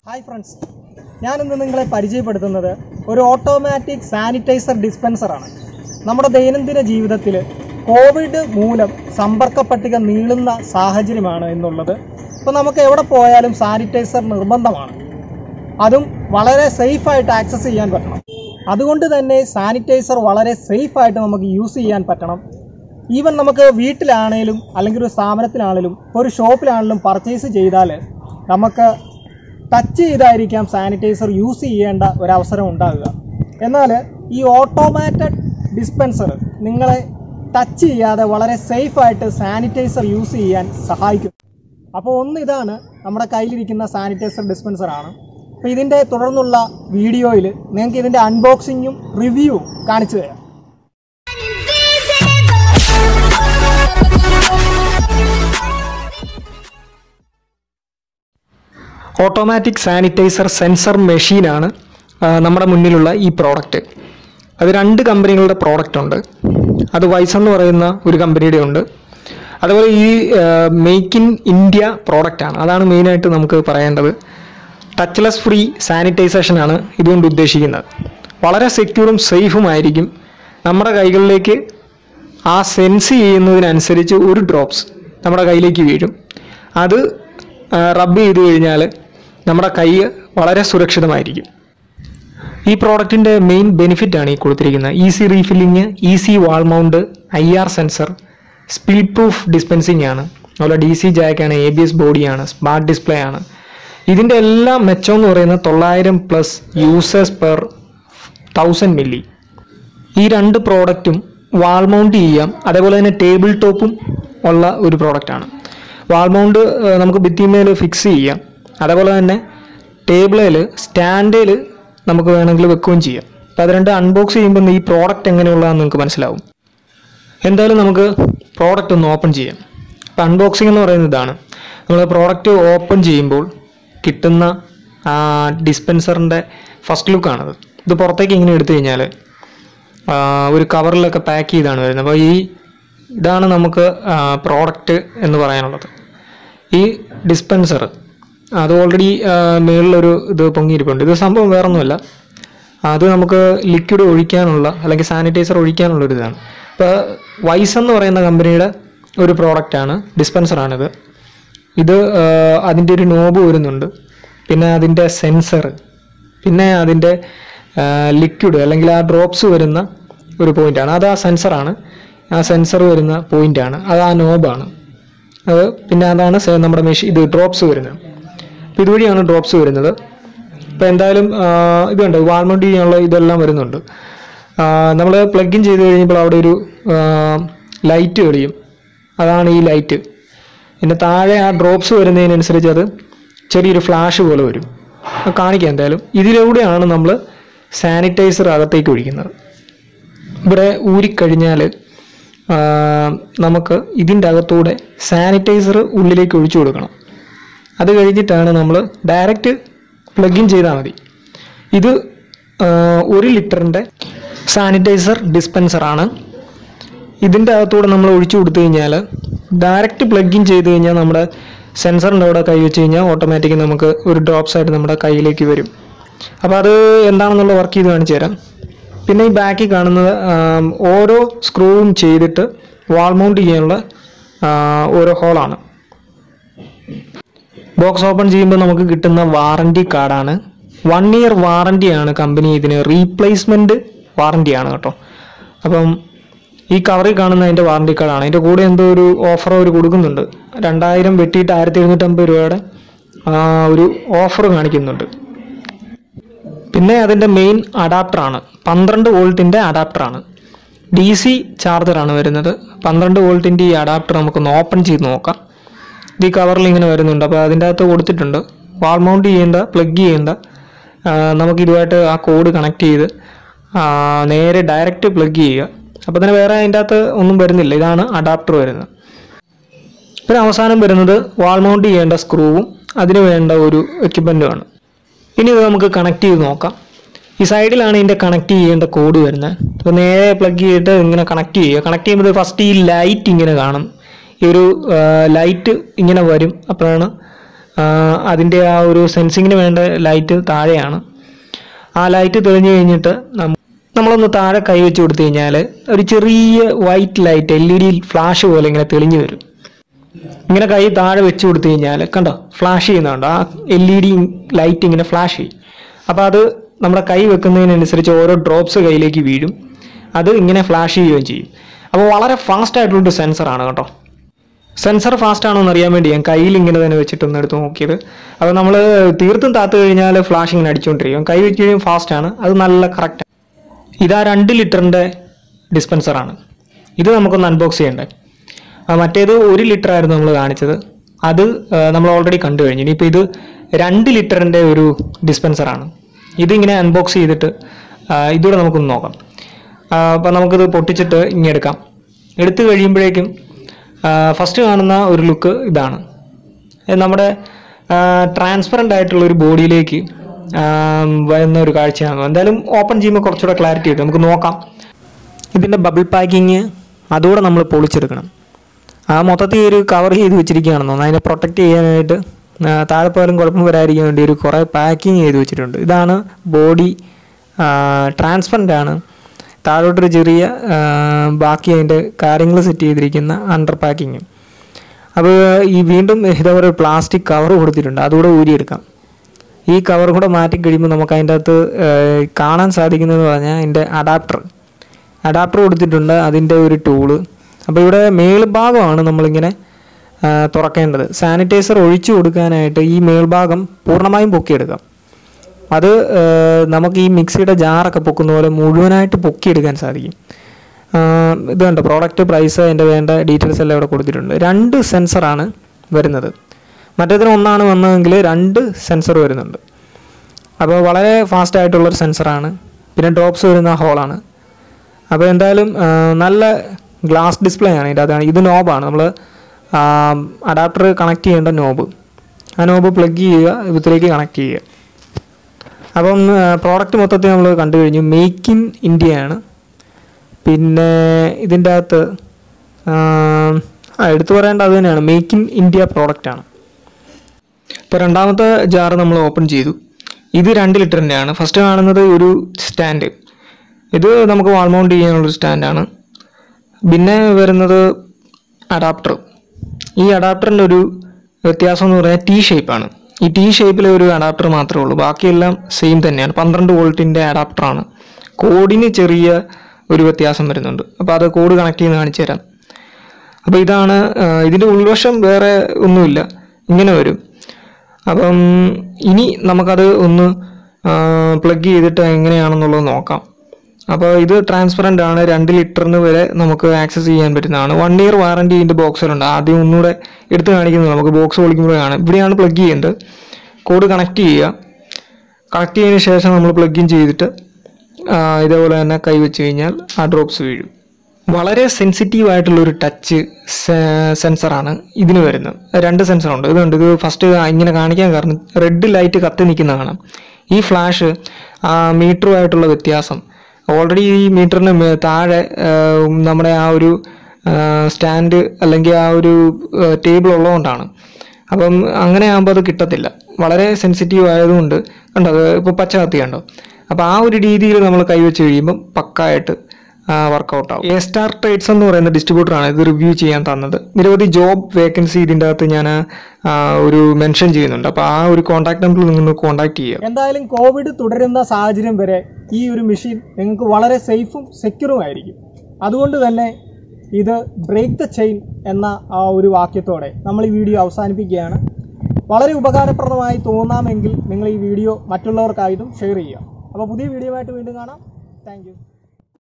hi friends ഞാനിന്ന് നിങ്ങളെ പരിചയപ്പെടുത്തുന്നത് ഒരു ഓട്ടോമാറ്റിക് സാനിറ്റൈസർ ഡിസ്പെൻസറാണ് നമ്മുടെ ദൈനംദിന ജീവിതത്തിൽ കോവിഡ് മൂലം സമ്പർക്ക പട്ടിക നീളുന്ന സാഹചര്യമാണ് എന്നുള്ളത് ഇപ്പോൾ നമുക്ക് എവിടെ പോയാലും സാനിറ്റൈസർ നിർബന്ധമാണ് അതും വളരെ സേഫായിട്ട് ആക്സസ് ചെയ്യാൻ പറ്റണം അതുകൊണ്ട് തന്നെ സാനിറ്റൈസർ വളരെ സേഫായിട്ട് നമുക്ക് യൂസ് ചെയ്യാൻ പറ്റണം ഈവൻ നമുക്ക് വീട്ടിലാണേലും അല്ലെങ്കിൽ ഒരു സ്ഥാപനത്തിലാണേലും ഒരു ഷോപ്പിലാണേലും പർച്ചേസ് ചെയ്താൽ നമുക്ക് ടച്ച് ചെയ്തായിരിക്കാം സാനിറ്റൈസർ യൂസ് ചെയ്യേണ്ട ഒരവസരം ഉണ്ടാകുക എന്നാൽ ഈ ഓട്ടോമാറ്റഡ് ഡിസ്പെൻസർ നിങ്ങളെ ടച്ച് ചെയ്യാതെ വളരെ സേഫായിട്ട് സാനിറ്റൈസർ യൂസ് ചെയ്യാൻ സഹായിക്കും അപ്പോൾ ഒന്ന് ഇതാണ് നമ്മുടെ കയ്യിലിരിക്കുന്ന സാനിറ്റൈസർ ഡിസ്പെൻസർ ആണ് അപ്പോൾ ഇതിൻ്റെ തുടർന്നുള്ള വീഡിയോയിൽ നിങ്ങൾക്ക് ഇതിൻ്റെ അൺബോക്സിങ്ങും റിവ്യൂവും കാണിച്ചു തരാം ഓട്ടോമാറ്റിക് സാനിറ്റൈസർ സെൻസർ മെഷീനാണ് ആ, നമ്മുടെ മുന്നിലുള്ള ഈ പ്രോഡക്റ്റ് അത് രണ്ട് കമ്പനികളുടെ പ്രോഡക്റ്റ് ഉണ്ട് അത് വൈസ് എന്ന് പറയുന്ന ഒരു കമ്പനിയുടെ ഉണ്ട് അതുപോലെ ഈ മേക്ക് ഇൻ ഇന്ത്യ പ്രോഡക്റ്റ് ആണ് അതാണ് മെയിനായിട്ട് നമുക്ക് പറയേണ്ടത് ടച്ച്ലെസ് ഫ്രീ സാനിറ്റൈസേഷൻ ആണ് ഇതുകൊണ്ട് ഉദ്ദേശിക്കുന്നത് വളരെ സെക്യൂറും സേഫുമായിരിക്കും നമ്മുടെ കൈകളിലേക്ക് ആ സെൻസ് ചെയ്യുന്നതിനനുസരിച്ച് ഒരു ഡ്രോപ്സ് നമ്മുടെ കയ്യിലേക്ക് വീഴും അത് റബ്ബ് ചെയ്ത് കഴിഞ്ഞാൽ നമ്മുടെ കൈ വളരെ സുരക്ഷിതമായിരിക്കും ഈ പ്രോഡക്റ്റിൻ്റെ മെയിൻ ബെനിഫിറ്റ് ആണ് ഈ കൊടുത്തിരിക്കുന്നത് easy refilling easy wall mount I R sensor spill proof dispensing ആണ് അതുപോലെ ഡി സി ജാക്കാണ് എ ബി എസ് ബോഡിയാണ് സ്മാർട്ട് ഡിസ്പ്ലേ ആണ് ഇതിൻ്റെ എല്ലാം മെച്ചം എന്ന് പറയുന്നത് തൊള്ളായിരം plus users per thousand milli ഈ രണ്ട് പ്രോഡക്റ്റും വാൾ മൗണ്ട് ചെയ്യാം അതേപോലെ തന്നെ ടേബിൾ ടോപ്പും ഉള്ള ഒരു പ്രോഡക്റ്റാണ് വാൾ മൗണ്ട് ഏഹ്, നമുക്ക് ഭിത്തിമേൽ ഫിക്സ് ചെയ്യാം അതേപോലെ തന്നെ ടേബിളിൽ സ്റ്റാൻഡിൽ നമുക്ക് വേണമെങ്കിൽ വെക്കുകയും ചെയ്യാം അപ്പോൾ അത് രണ്ട് അൺബോക്സ് ചെയ്യുമ്പോൾ ഈ പ്രോഡക്റ്റ് എങ്ങനെയുള്ളതാണെന്ന് നിങ്ങൾക്ക് മനസ്സിലാവും എന്തായാലും നമുക്ക് പ്രോഡക്റ്റ് ഒന്ന് ഓപ്പൺ ചെയ്യാം അപ്പോൾ അൺബോക്സിംഗ് എന്ന് പറയുന്നത് ഇതാണ് നമ്മൾ പ്രോഡക്റ്റ് ഓപ്പൺ ചെയ്യുമ്പോൾ കിട്ടുന്ന ഡിസ്പെൻസറിൻ്റെ ഫസ്റ്റ് ലുക്കാണത് ഇത് പുറത്തേക്ക് ഇങ്ങനെ എടുത്തു കഴിഞ്ഞാൽ ആ, ഒരു കവറിലൊക്കെ പാക്ക് ചെയ്താണ് വരുന്നത് അപ്പോൾ ഈ ഇതാണ് നമുക്ക് പ്രോഡക്റ്റ് എന്ന് പറയാനുള്ളത് ഈ ഡിസ്പെൻസർ അത് ഓൾറെഡി മുകളിലൊരു ഇത് പൊങ്ങിയിരിപ്പുണ്ട് ഇത് സംഭവം വേറൊന്നുമല്ല അത് നമുക്ക് ലിക്വിഡ് ഒഴിക്കാനുള്ള അല്ലെങ്കിൽ സാനിറ്റൈസർ ഒഴിക്കാനുള്ള ഒരു ഇതാണ് ഇപ്പോൾ വൈസ് എന്ന് പറയുന്ന കമ്പനിയുടെ ഒരു പ്രോഡക്റ്റാണ് ഡിസ്പെൻസറാണിത് ഇത് അതിൻ്റെ ഒരു നോബ് വരുന്നുണ്ട് പിന്നെ അതിൻ്റെ സെൻസർ പിന്നെ അതിൻ്റെ ലിക്വിഡ് അല്ലെങ്കിൽ ആ ഡ്രോപ്സ് വരുന്ന ഒരു പോയിൻ്റാണ് അത് ആ സെൻസറാണ് ആ സെൻസർ വരുന്ന പോയിൻ്റാണ് അത് ആ നോബാണ് അത് പിന്നെ അതാണ് സെ- നമ്മുടെ മെഷീൻ ഇത് ഡ്രോപ്സ് വരുന്നത് അപ്പോൾ ഇതുവഴിയാണ് ഡ്രോപ്സ് വരുന്നത് ഇപ്പോൾ എന്തായാലും ആ, ഇത് കണ്ടോ വാൾമൗണ്ട് ചെയ്യാനുള്ള ഇതെല്ലാം വരുന്നുണ്ട് നമ്മൾ പ്ലഗ് ഇൻ ചെയ്ത് കഴിയുമ്പോൾ അവിടെ ഒരു ലൈറ്റ് തെളിയും അതാണ് ഈ ലൈറ്റ് പിന്നെ താഴെ ആ ഡ്രോപ്സ് വരുന്നതിനനുസരിച്ച് അത് ചെറിയൊരു ഫ്ലാഷ് പോലെ വരും അത് കാണിക്കാം എന്തായാലും ഇതിലൂടെയാണ് നമ്മൾ സാനിറ്റൈസർ അകത്തേക്ക് ഒഴിക്കുന്നത് ഇവിടെ ഊരിക്കഴിഞ്ഞാൽ ആ, നമുക്ക് ഇതിൻ്റെ അകത്തൂടെ സാനിറ്റൈസർ ഉള്ളിലേക്ക് ഒഴിച്ചു കൊടുക്കണം അത് കഴിഞ്ഞിട്ടാണ് നമ്മൾ ഡയറക്റ്റ് പ്ലഗ് ഇൻ ചെയ്താൽ മതി ഇത് ആ, ഒരു ലിറ്ററിൻ്റെ സാനിറ്റൈസർ ഡിസ്പെൻസറാണ് ഇതിൻ്റെ അകത്തൂടെ നമ്മൾ ഒഴിച്ചു കൊടുത്തു കഴിഞ്ഞാൽ ഡയറക്റ്റ് പ്ലഗ് ഇൻ ചെയ്ത് കഴിഞ്ഞാൽ നമ്മുടെ സെൻസറിൻ്റെ അവിടെ കൈ വെച്ച് കഴിഞ്ഞാൽ ഓട്ടോമാറ്റിക് നമുക്ക് ഒരു ഡ്രോപ്സ് ആയിട്ട് നമ്മുടെ കയ്യിലേക്ക് വരും അപ്പോൾ അത് എന്താണെന്നുള്ള വർക്ക് ചെയ്ത് കാണിച്ചു തരാം പിന്നെ ഈ ബാക്കിൽ കാണുന്നത് ആം, ഓരോ സ്ക്രൂവും ചെയ്തിട്ട് വാൾ മൗണ്ട് ചെയ്യാനുള്ള ആ, ഓരോ ഹോളാണ് ബോക്സ് ഓപ്പൺ ചെയ്യുമ്പോൾ നമുക്ക് കിട്ടുന്ന വാറണ്ടി കാർഡാണ് വൺ ഇയർ വാറണ്ടിയാണ് കമ്പനി ഇതിന് റീപ്ലേസ്മെൻറ്റ് വാറണ്ടിയാണ് കേട്ടോ അപ്പം ഈ കവറിൽ കാണുന്ന അതിൻ്റെ വാറണ്ടി കാർഡാണ് അതിൻ്റെ കൂടെ എന്തോ ഒരു ഓഫർ അവർ കൊടുക്കുന്നുണ്ട് രണ്ടായിരം വെട്ടിയിട്ട് ആയിരത്തി എഴുന്നൂറ്റമ്പത് രൂപയുടെ ആ, ഒരു ഓഫർ കാണിക്കുന്നുണ്ട് പിന്നെ അതിൻ്റെ മെയിൻ അഡാപ്റ്ററാണ് പന്ത്രണ്ട് വോൾട്ടിൻ്റെ അഡാപ്റ്ററാണ് ഡി സി ചാർജറാണ് വരുന്നത് പന്ത്രണ്ട് വോൾട്ടിൻ്റെ ഈ അഡാപ്റ്റർ നമുക്കൊന്ന് ഓപ്പൺ ചെയ്ത് നോക്കാം ഇത് ഈ കവറിൽ ഇങ്ങനെ വരുന്നുണ്ട് അപ്പോൾ അതിൻ്റെ അകത്ത് കൊടുത്തിട്ടുണ്ട് വാൾ മൗണ്ട് ചെയ്യേണ്ട പ്ലഗ് ചെയ്യേണ്ട ആ, നമുക്ക് ഇതുമായിട്ട് ആ കോഡ് കണക്ട് ചെയ്ത് ആ, നേരെ ഡയറക്റ്റ് പ്ലഗ് ചെയ്യുക അപ്പോൾ തന്നെ വേറെ അതിൻ്റെ അകത്ത് ഒന്നും വരുന്നില്ല ഇതാണ് അഡാപ്റ്റർ വരുന്നത് പിന്നെ അവസാനം വരുന്നത് വാൾ മൗണ്ട് ചെയ്യേണ്ട സ്ക്രൂവും അതിന് വേണ്ട ഒരു എക്യുപ്മെൻറ്റുമാണ് ഇനി ഇത് നമുക്ക് കണക്ട് ചെയ്ത് നോക്കാം ഈ സൈഡിലാണ് ഇതിൻ്റെ കണക്ട് ചെയ്യേണ്ട കോഡ് വരുന്നത് അപ്പോൾ നേരെ പ്ലഗ് ചെയ്തിട്ട് ഇങ്ങനെ കണക്ട് ചെയ്യുക കണക്ട് ചെയ്യുമ്പോൾ ഫസ്റ്റ് ഈ ലൈറ്റ് ഇങ്ങനെ കാണും ഈ ഒരു ലൈറ്റ് ഇങ്ങനെ വരും അപ്പോഴാണ് അതിൻ്റെ ആ ഒരു സെൻസിങ്ങിന് വേണ്ട ലൈറ്റ് താഴെയാണ് ആ ലൈറ്റ് തെളിഞ്ഞു കഴിഞ്ഞിട്ട് നം- നമ്മളൊന്ന് താഴെ കൈ വെച്ച് കൊടുത്തു കഴിഞ്ഞാൽ ഒരു ചെറിയ white light L E D flash പോലെ ഇങ്ങനെ തെളിഞ്ഞു വരും ഇങ്ങനെ കൈ താഴെ വെച്ച് കൊടുത്തു കഴിഞ്ഞാൽ കണ്ടോ ഫ്ലാഷ് ചെയ്യുന്നുണ്ടോ ആ എൽ ഇ ഡി ലൈറ്റ് ഇങ്ങനെ ഫ്ലാഷ് ചെയ്യും അപ്പോൾ അത് നമ്മുടെ കൈ വെക്കുന്നതിനനുസരിച്ച് ഓരോ ഡ്രോപ്സ് കയ്യിലേക്ക് വീഴും അത് ഇങ്ങനെ ഫ്ലാഷ് ചെയ്യുകയും ചെയ്യും അപ്പോൾ വളരെ ഫാസ്റ്റ് ആയിട്ടുള്ളൊരു സെൻസറാണ് കേട്ടോ സെൻസർ ഫാസ്റ്റ് ആണോ എന്ന് അറിയാൻ വേണ്ടി ഞാൻ കയ്യിൽ ഇങ്ങനെ തന്നെ വെച്ചിട്ടൊന്ന് എടുത്ത് നോക്കിയത് അപ്പോൾ നമ്മൾ തീർത്തും താത്ത് കഴിഞ്ഞാൽ ഫ്ലാഷ് ഇങ്ങനെ അടിച്ചുകൊണ്ടിരിക്കും കൈ വെച്ച് കഴിയുമ്പോൾ ഫാസ്റ്റ് ആണ് അത് നല്ല കറക്റ്റ് ഇതാ രണ്ട് ലിറ്ററിൻ്റെ ഡിസ്പെൻസറാണ് ഇത് നമുക്കൊന്ന് അൺബോക്സ് ചെയ്യണ്ടേ ആ, മറ്റേത് ഒരു ലിറ്റർ ആയിരുന്നു നമ്മൾ കാണിച്ചത് അത് ആ, നമ്മൾ ഓൾറെഡി കണ്ടു കഴിഞ്ഞു ഇനിയിപ്പോൾ ഇത് രണ്ട് ലിറ്ററിൻ്റെ ഒരു ഡിസ്പെൻസറാണ് ഇതിങ്ങനെ അൺബോക്സ് ചെയ്തിട്ട് ആ, ഇതൂടെ നമുക്കൊന്ന് നോക്കാം അപ്പോൾ നമുക്കിത് പൊട്ടിച്ചിട്ട് ഇങ്ങനെ എടുക്കാം എടുത്തു കഴിയുമ്പോഴേക്കും ഫസ്റ്റ് കാണുന്ന ഒരു ലുക്ക് ഇതാണ് ഇത് നമ്മുടെ ട്രാൻസ്പെറൻ്റ് ആയിട്ടുള്ള ഒരു ബോഡിയിലേക്ക് വരുന്ന ഒരു കാഴ്ചയാണ് എന്തായാലും ഓപ്പൺ ചെയ്യുമ്പോൾ കുറച്ചുകൂടെ ക്ലാരിറ്റി കിട്ടും നമുക്ക് നോക്കാം ഇതിൻ്റെ ബബിൾ പാക്കിങ് അതുകൂടെ നമ്മൾ പൊളിച്ചെടുക്കണം ആ മൊത്തത്തിൽ ഒരു കവർ ചെയ്ത് വെച്ചിരിക്കുകയാണെന്ന് തോന്നുന്നു അതിനെ പ്രൊട്ടക്റ്റ് ചെയ്യാനായിട്ട് ആ, താഴെ പോയാലും കുഴപ്പം വരാതിരിക്കാൻ വേണ്ടി ഒരു കുറേ പാക്കിങ് ചെയ്ത് വെച്ചിട്ടുണ്ട് ഇതാണ് ബോഡി ട്രാൻസ്പെറൻ്റ് ആണ് താഴോട്ടൊരു ചെറിയ ആ, ബാക്കി അതിൻ്റെ കാര്യങ്ങൾ സെറ്റ് ചെയ്തിരിക്കുന്ന അണ്ടർ പാക്കിങ് അപ്പോൾ ഈ വീണ്ടും ഇതേപോലെ ഒരു പ്ലാസ്റ്റിക് കവർ കൊടുത്തിട്ടുണ്ട് അതുകൂടെ ഊരിയെടുക്കാം ഈ കവർ കൂടെ മാറ്റി കഴിയുമ്പോൾ നമുക്ക് അതിൻ്റെ അകത്ത് ഏഹ്, കാണാൻ സാധിക്കുന്നതെന്ന് പറഞ്ഞാൽ അതിൻ്റെ അഡാപ്റ്റർ അഡാപ്റ്റർ കൊടുത്തിട്ടുണ്ട് അതിൻ്റെ ഒരു ടൂള് അപ്പോൾ ഇവിടെ മേൽഭാഗമാണ് നമ്മളിങ്ങനെ ആ, തുറക്കേണ്ടത് സാനിറ്റൈസർ ഒഴിച്ചു കൊടുക്കാനായിട്ട് ഈ മേൽഭാഗം പൂർണ്ണമായും പൊക്കിയെടുക്കാം അത് ഏഹ്, നമുക്ക് ഈ മിക്സിയുടെ ജാറൊക്കെ പൊക്കുന്ന പോലെ മുഴുവനായിട്ട് പൊക്കിയെടുക്കാൻ സാധിക്കും ആഹ് ഇത് കണ്ടോ പ്രോഡക്റ്റ് പ്രൈസ് അതിൻ്റെ വേണ്ട ഡീറ്റെയിൽസ് എല്ലാം ഇവിടെ കൊടുത്തിട്ടുണ്ട് രണ്ട് സെൻസറാണ് വരുന്നത് മറ്റേതിന് ഒന്നാണ് വന്നതെങ്കിൽ രണ്ട് സെൻസർ വരുന്നുണ്ട് അപ്പോൾ വളരെ ഫാസ്റ്റ് ആയിട്ടുള്ളൊരു സെൻസറാണ് പിന്നെ ഡ്രോപ്സ് വരുന്ന ഹോളാണ് അപ്പോൾ എന്തായാലും ആഹ് നല്ല ഗ്ലാസ് ഡിസ്പ്ലേ ആണ് ഇതിൻ്റെ അതാണ് ഇത് നോബാണ് നമ്മൾ അഡാപ്റ്റർ കണക്ട് ചെയ്യേണ്ട നോബ് ആ നോബ് പ്ലഗ് ചെയ്യുക ഇതിലേക്ക് കണക്ട് ചെയ്യുക അപ്പം പ്രോഡക്റ്റ് മൊത്തത്തിൽ നമ്മൾ കണ്ടു കഴിഞ്ഞു മേക്ക് ഇൻ ഇന്ത്യയാണ് പിന്നെ ഇതിൻ്റെ അകത്ത് ആ എടുത്തു പറയേണ്ട അത് തന്നെയാണ് മേക്ക് ഇൻ ഇന്ത്യ പ്രോഡക്റ്റാണ് ഇപ്പോൾ രണ്ടാമത്തെ ജാർ നമ്മൾ ഓപ്പൺ ചെയ്തു ഇത് രണ്ട് ലിറ്ററിൻ്റെയാണ് ഫസ്റ്റ് കാണുന്നത് ഒരു സ്റ്റാൻഡ് ഇത് നമുക്ക് വാൾ മൗണ്ട് ചെയ്യാനുള്ളൊരു സ്റ്റാൻഡാണ് പിന്നെ വരുന്നത് അഡാപ്റ്റർ ഈ അഡാപ്റ്ററിൻ്റെ ഒരു വ്യത്യാസം എന്ന് പറഞ്ഞാൽ ടി ഷേപ്പാണ് ഈ ടി ഷേപ്പിലെ ഒരു അഡാപ്റ്റർ മാത്രമേ ഉള്ളൂ ബാക്കിയെല്ലാം സെയിം തന്നെയാണ് പന്ത്രണ്ട് വോൾട്ടിൻ്റെ അഡാപ്റ്ററാണ് കോഡിന് ചെറിയ ഒരു വ്യത്യാസം വരുന്നുണ്ട് അപ്പോൾ അത് കോഡ് കണക്ട് ചെയ്യുന്ന കാണിച്ചു തരാം അപ്പോൾ ഇതാണ് ആ, ഇതിൻ്റെ ഉൾവശം വേറെ ഒന്നുമില്ല ഇങ്ങനെ വരും അപ്പം ഇനി നമുക്കത് ഒന്ന് പ്ലഗ് ചെയ്തിട്ട് എങ്ങനെയാണെന്നുള്ളത് നോക്കാം അപ്പോൾ ഇത് ട്രാൻസ്പെറൻ്റ് ആണ് രണ്ട് ലിറ്ററിന് വരെ നമുക്ക് ആക്സസ് ചെയ്യാൻ പറ്റുന്നതാണ് വൺ ഇയർ വാറണ്ടി ഇതിൻ്റെ ബോക്സിലുണ്ട് ആദ്യം ഒന്നുകൂടെ എടുത്ത് കാണിക്കുന്നത് നമുക്ക് ബോക്സ് പൊളിക്കുമ്പോൾ കാണാം ഇവിടെയാണ് പ്ലഗ് ചെയ്യേണ്ടത് കോഡ് കണക്ട് ചെയ്യുക കണക്ട് ചെയ്തതിന് ശേഷം നമ്മൾ പ്ലഗ് ഇൻ ചെയ്തിട്ട് ആ, ഇതേപോലെ തന്നെ കൈ വെച്ച് കഴിഞ്ഞാൽ ആ ഡ്രോപ്സ് വീഴും വളരെ സെൻസിറ്റീവ് ആയിട്ടുള്ള ഒരു ടച്ച് സെൻസറാണ് ഇതിന് വരുന്നത് രണ്ട് സെൻസറുണ്ട് ഇതുണ്ട് ഇത് ഫസ്റ്റ് ഇങ്ങനെ കാണിക്കാൻ കാരണം റെഡ് ലൈറ്റ് കത്തി നിൽക്കുന്ന കാണാം ഈ ഫ്ലാഷ് ആ മീറ്ററുമായിട്ടുള്ള വ്യത്യാസം ഓൾറെഡി ഈ മീറ്ററിന് മേ- താഴെ ആ, നമ്മുടെ ആ ഒരു സ്റ്റാൻഡ് അല്ലെങ്കിൽ ആ ഒരു ടേബിൾ ഉള്ളതുകൊണ്ടാണ് അപ്പം അങ്ങനെ ആകുമ്പോൾ അത് കിട്ടത്തില്ല വളരെ സെൻസിറ്റീവ് ആയതുകൊണ്ട് കണ്ടോ അത് ഇപ്പോൾ പച്ച കത്തി കണ്ടോ അപ്പോൾ ആ ഒരു രീതിയിൽ നമ്മൾ കൈവച്ച് കഴിയുമ്പം പക്കായിട്ട് വർക്കൗട്ട് ആവും എ സ്റ്റാർ ട്രേഡ്സ് എന്ന് പറയുന്ന ഡിസ്ട്രിബ്യൂട്ടറാണ് ഇത് റിവ്യൂ ചെയ്യാൻ തന്നത് നിരവധി ജോബ് വേക്കൻസി ഇതിൻ്റെ അകത്ത് ഞാൻ ഒരു മെൻഷൻ ചെയ്യുന്നുണ്ട് അപ്പോൾ ആ ഒരു കോൺടാക്ട് നമ്പറിൽ നിങ്ങൾ കോൺടാക്ട് ചെയ്യുക എന്തായാലും കോവിഡ് തുടരുന്ന സാഹചര്യം വരെ ഈ ഒരു മെഷീൻ നിങ്ങൾക്ക് വളരെ സേഫും സെക്യൂറും ആയിരിക്കും അതുകൊണ്ട് തന്നെ ഇത് ബ്രേക്ക് ദ ചെയിൻ എന്ന ആ ഒരു വാക്യത്തോടെ നമ്മൾ ഈ വീഡിയോ അവസാനിപ്പിക്കുകയാണ് വളരെ ഉപകാരപ്രദമായി തോന്നാമെങ്കിൽ നിങ്ങൾ ഈ വീഡിയോ മറ്റുള്ളവർക്കായിട്ടും ഷെയർ ചെയ്യുക അപ്പോൾ പുതിയ വീഡിയോ ആയിട്ട് വീണ്ടും കാണാം താങ്ക്